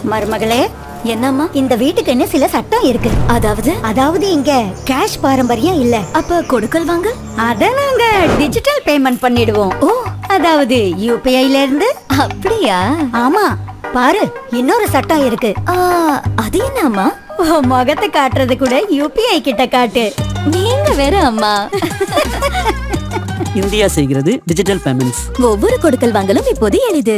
மருமகளே என்னம்மா இந்த வீட்டுக்குன்னு சில சட்டம் இருக்கு அதாவது அதாவது இங்க கேஷ் பாரம்பரியம் இல்ல அப்ப கொடுக்கல் வாங்க அத நாங்க டிஜிட்டல் பேமெண்ட் பண்ணிடுவோம் ஓ அதாவது யூபிஐல இருந்து அப்படியா ஆமா பாரு இன்னொரு சட்டம் இருக்கு ஆ, அது என்னம்மா உன் முகத்தை காட்டுறது கூட யூபிஐ கிட்ட காட்டு நீங்க வேற அம்மா இந்தியா செய்கிறது டிஜிட்டல் பேமெண்ட்ஸ் ஒவ்வொரு கொடுக்கல் வாங்கலும் இப்போது எளிது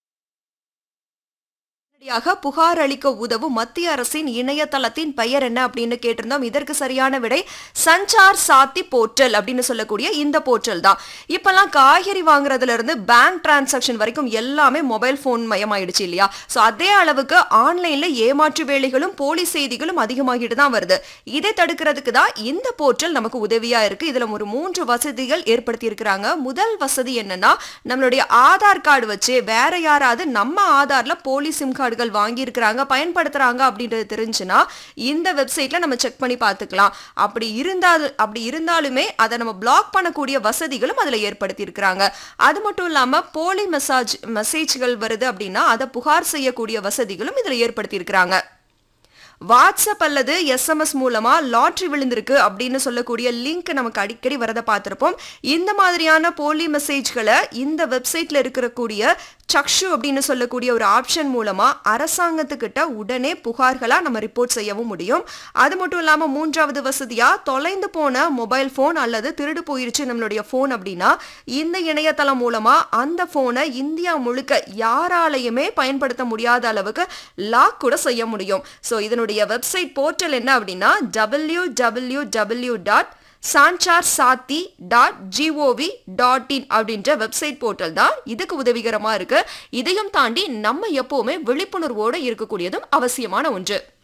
உடனடியாக புகார் அளிக்க உதவும் மத்திய அரசின் இணையதளத்தின் பெயர் என்ன அப்படின்னு கேட்டிருந்தோம் இதற்கு சரியான விடை சஞ்சார் சாத்தி போர்ட்டல் அப்படின்னு சொல்லக்கூடிய இந்த போர்ட்டல் தான் இப்பெல்லாம் காய்கறி வாங்குறதுல இருந்து பேங்க் டிரான்சாக்ஷன் வரைக்கும் எல்லாமே மொபைல் போன் மயமாயிடுச்சு இல்லையா ஸோ அதே அளவுக்கு ஆன்லைன்ல ஏமாற்று வேலைகளும் போலி செய்திகளும் அதிகமாகிட்டு தான் வருது இதை தடுக்கிறதுக்கு தான் இந்த போர்ட்டல் நமக்கு உதவியா இருக்கு இதுல ஒரு மூன்று வசதிகள் ஏற்படுத்தி இருக்கிறாங்க முதல் வசதி என்னன்னா நம்மளுடைய ஆதார் கார்டு வச்சு வேற யாராவது நம்ம ஆதார்ல போலி சிம் கார்டுகள் வாங்கி இருக்கிறாங்க பயன்படுத்துறாங்க அப்படின்றது தெரிஞ்சுன்னா இந்த வெப்சைட்ல நம்ம செக் பண்ணி பார்த்துக்கலாம் அப்படி இருந்தால் அப்படி இருந்தாலுமே அதை நம்ம பிளாக் பண்ணக்கூடிய வசதிகளும் அதுல ஏற்படுத்தி இருக்கிறாங்க அது மட்டும் இல்லாம போலி மெசேஜ் மெசேஜ்கள் வருது அப்படின்னா அதை புகார் செய்யக்கூடிய வசதிகளும் இதுல ஏற்படுத்தி இருக்கிறாங்க வாட்ஸ்அப் அல்லது எஸ்எம்எஸ் மூலமா லாட்ரி விழுந்திருக்கு அப்படின்னு சொல்லக்கூடிய லிங்க் நமக்கு அடிக்கடி வரதை பார்த்திருப்போம் இந்த மாதிரியான போலி மெசேஜ்களை இந்த வெப்சைட்ல இருக்கக்கூடிய சக்ஷு அப்படின்னு சொல்லக்கூடிய ஒரு ஆப்ஷன் மூலமா அரசாங்கத்துக்கிட்ட உடனே புகார்களா நம்ம ரிப்போர்ட் செய்யவும் முடியும் அது மட்டும் இல்லாம மூன்றாவது வசதியா தொலைந்து போன மொபைல் போன் அல்லது திருடு போயிருச்சு நம்மளுடைய போன் அப்படின்னா இந்த இணையதளம் மூலமா அந்த போனை இந்தியா முழுக்க யாராலையுமே பயன்படுத்த முடியாத அளவுக்கு லாக் கூட செய்ய முடியும் ஸோ இதனுடைய வெப்சைட் போர்ட்டல் என்ன அப்படின்னா W W W dot Sanchar Saathi dot gov dot in அப்படின்ற வெப்சைட் போர்ட்டல் தான் இதுக்கு உதவிகரமா இருக்கு இதையும் தாண்டி நம்ம எப்பவுமே விழிப்புணர்வோடு இருக்கக்கூடியதும் அவசியமான ஒன்று